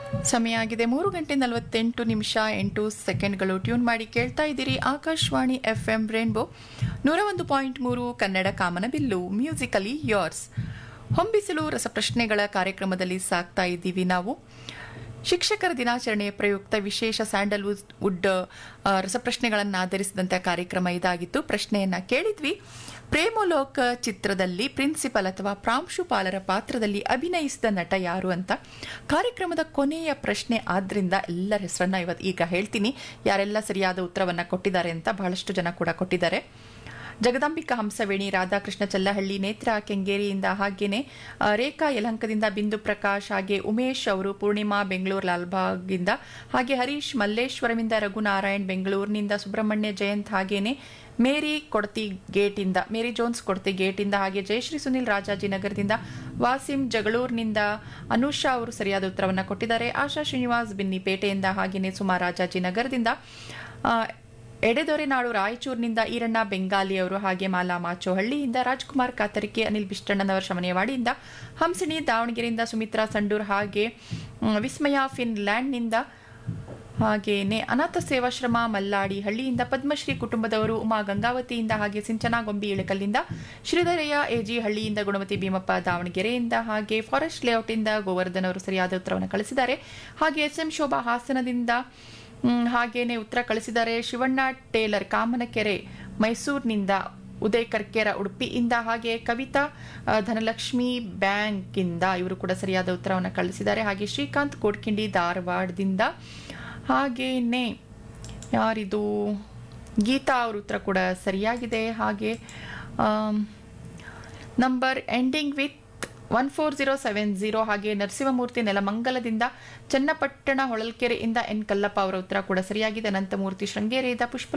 ಸಮಯ ಆಗಿದೆ ಮೂರು ಗಂಟೆ ನಲವತ್ತೆಂಟು ನಿಮಿಷ ಎಂಟು ಸೆಕೆಂಡ್ಗಳು ಟ್ಯೂನ್ ಮಾಡಿ ಕೇಳ್ತಾ ಇದ್ದೀರಿ ಆಕಾಶವಾಣಿ ಎಫ್ ಎಂ ರೇನ್ಬೋ ನೂರ ಒಂದು ಪಾಯಿಂಟ್ ಮೂರು ಕನ್ನಡ ಕಾಮನಬಿಲ್ಲು ಮ್ಯೂಸಿಕಲಿ ಯೋರ್ಸ್ ಹೊಂಬಿಸಲು ರಸಪ್ರಶ್ನೆಗಳ ಕಾರ್ಯಕ್ರಮದಲ್ಲಿ ಸಾಕ್ತಾ ಇದ್ದೀವಿ ನಾವು ಶಿಕ್ಷಕರ ದಿನಾಚರಣೆ ಪ್ರಯುಕ್ತ ವಿಶೇಷ ಸ್ಯಾಂಡಲ್ವುಡ್ ವುಡ್ ಆ, ರಸಪ್ರಶ್ನೆಗಳನ್ನು ಆಧರಿಸಿದಂಥ ಕಾರ್ಯಕ್ರಮ ಇದಾಗಿತ್ತು ಪ್ರಶ್ನೆಯನ್ನ ಕೇಳಿದ್ವಿ ಪ್ರೇಮಲೋಕ ಚಿತ್ರದಲ್ಲಿ ಪ್ರಿನ್ಸಿಪಲ್ ಅಥವಾ ಪ್ರಾಂಶುಪಾಲರ ಪಾತ್ರದಲ್ಲಿ ಅಭಿನಯಿಸಿದ ನಟ ಯಾರು ಅಂತ ಕಾರ್ಯಕ್ರಮದ ಕೊನೆಯ ಪ್ರಶ್ನೆ ಆದ್ರಿಂದ ಎಲ್ಲರ ಹೆಸರನ್ನ ಇವತ್ತು ಈಗ ಹೇಳ್ತೀನಿ ಯಾರೆಲ್ಲ ಸರಿಯಾದ ಉತ್ತರವನ್ನ ಕೊಟ್ಟಿದ್ದಾರೆ ಅಂತ ಬಹಳಷ್ಟು ಜನ ಕೂಡ ಕೊಟ್ಟಿದ್ದಾರೆ ಜಗದಾಂಬಿಕಾ ಹಂಸವೇಣಿ ರಾಧಾಕೃಷ್ಣ ಚಲ್ಲಹಳ್ಳಿ ನೇತ್ರ ಕೆಂಗೇರಿಯಿಂದ ಹಾಗೇನೆ ಆ, ರೇಖಾ ಯಲಹಂಕದಿಂದ ಬಿಂದು ಪ್ರಕಾಶ್ ಹಾಗೆ ಉಮೇಶ್ ಅವರು ಪೂರ್ಣಿಮಾ ಬೆಂಗಳೂರು ಲಾಲ್ಬಾಗ್ದಿಂದ ಹಾಗೆ ಹರೀಶ್ ಮಲ್ಲೇಶ್ವರಮಿಂದ ರಘುನಾರಾಯಣ್ ಬೆಂಗಳೂರಿನಿಂದ ಸುಬ್ರಹ್ಮಣ್ಯ ಜಯಂತ್ ಹಾಗೇನೆ ಮೇರಿ ಕೊಡ್ತಿ ಗೇಟಿಂದ ಮೇರಿ ಜೋನ್ಸ್ ಕೊಡ್ತಿ ಗೇಟಿಂದ ಹಾಗೆ ಜಯಶ್ರೀ ಸುನಿಲ್ ರಾಜಾಜಿನಗರದಿಂದ ವಾಸಿಂ ಜಗಳೂರಿನಿಂದ ಅನುಷಾ ಅವರು ಸರಿಯಾದ ಉತ್ತರವನ್ನು ಕೊಟ್ಟಿದ್ದಾರೆ ಆಶಾ ಶ್ರೀನಿವಾಸ್ ಬಿನ್ನಿಪೇಟೆಯಿಂದ ಹಾಗೇನೆ ಸುಮಾ ರಾಜಾಜಿನಗರದಿಂದ ಆ, ಎಡೆದೊರೆನಾಡು ರಾಯಚೂರಿನಿಂದ ಈರಣ್ಣ ಬೆಂಗಾಲಿ ಅವರು ಹಾಗೆ ಮಾಲಾ ಮಾಚೋಹಳ್ಳಿಯಿಂದ ರಾಜ್ಕುಮಾರ್ ಕಾತರಿಕೆ ಅನಿಲ್ ಬಿಷ್ಟಣ್ಣನವರ ಶಮನೆಯವಾಡಿಯಿಂದ ಹಂಸಿನಿ ದಾವಣಗೆರೆಯಿಂದ ಸುಮಿತ್ರಾ ಸಂಡೂರ್ ಹಾಗೆ ಮ್, ವಿಸ್ಮಯ ಫಿನ್ಲ್ಯಾಂಡ್ನಿಂದ ಹಾಗೇನೆ ಅನಾಥ ಸೇವಾಶ್ರಮ ಮಲ್ಲಾಡಿ ಹಳ್ಳಿಯಿಂದ ಪದ್ಮಶ್ರೀ ಕುಟುಂಬದವರು ಉಮಾ ಗಂಗಾವತಿಯಿಂದ ಹಾಗೆ ಸಿಂಚನಾ ಗೊಂಬಿ ಇಳಕಲ್ಲಿಂದ ಶ್ರೀಧರಯ್ಯ ಎಜಿ ಹಳ್ಳಿಯಿಂದ ಗುಣಮತಿ ಭೀಮಪ್ಪ ದಾವಣಗೆರೆಯಿಂದ ಹಾಗೆ ಫಾರೆಸ್ಟ್ ಲೇಔಟಿಂದ ಗೋವರ್ಧನ್ ಅವರು ಸರಿಯಾದ ಉತ್ತರವನ್ನು ಕಳಿಸಿದ್ದಾರೆ ಹಾಗೆ ಎಸ್ ಎಂ ಶೋಭಾ ಹಾಸನದಿಂದ ಮ್, ಹಾಗೇನೆ ಉತ್ತರ ಕಳಿಸಿದ್ದಾರೆ ಶಿವಣ್ಣ ಟೇಲರ್ ಕಾಮನಕೆರೆ ಮೈಸೂರಿನಿಂದ ಉದಯ್ ಕರ್ಕೇರ ಉಡುಪಿಯಿಂದ ಹಾಗೆ ಕವಿತಾ ಆ, ಧನಲಕ್ಷ್ಮಿ ಬ್ಯಾಂಕಿಂದ ಇವರು ಕೂಡ ಸರಿಯಾದ ಉತ್ತರವನ್ನು ಕಳಿಸಿದ್ದಾರೆ ಹಾಗೆ ಶ್ರೀಕಾಂತ್ ಕೋಡ್ಕಿಂಡಿ ಧಾರವಾಡದಿಂದ ಹಾಗೇನೆ ಯಾರಿದು ಗೀತಾ ಅವ್ರ ಉತ್ತರ ಕೂಡ ಸರಿಯಾಗಿದೆ ಹಾಗೆ number ending with one four zero seven zero ಹಾಗೆ ನರಸಿಂಹಮೂರ್ತಿ ನೆಲಮಂಗಲದಿಂದ ಚನ್ನಪಟ್ಟಣ ಹೊಳಲ್ಕೆರೆಯಿಂದ ಎನ್ ಕಲ್ಲಪ್ಪ ಅವರ ಉತ್ತರ ಕೂಡ ಸರಿಯಾಗಿದೆ ಅನಂತಮೂರ್ತಿ ಶೃಂಗೇರಿಯಿಂದ ಪುಷ್ಪ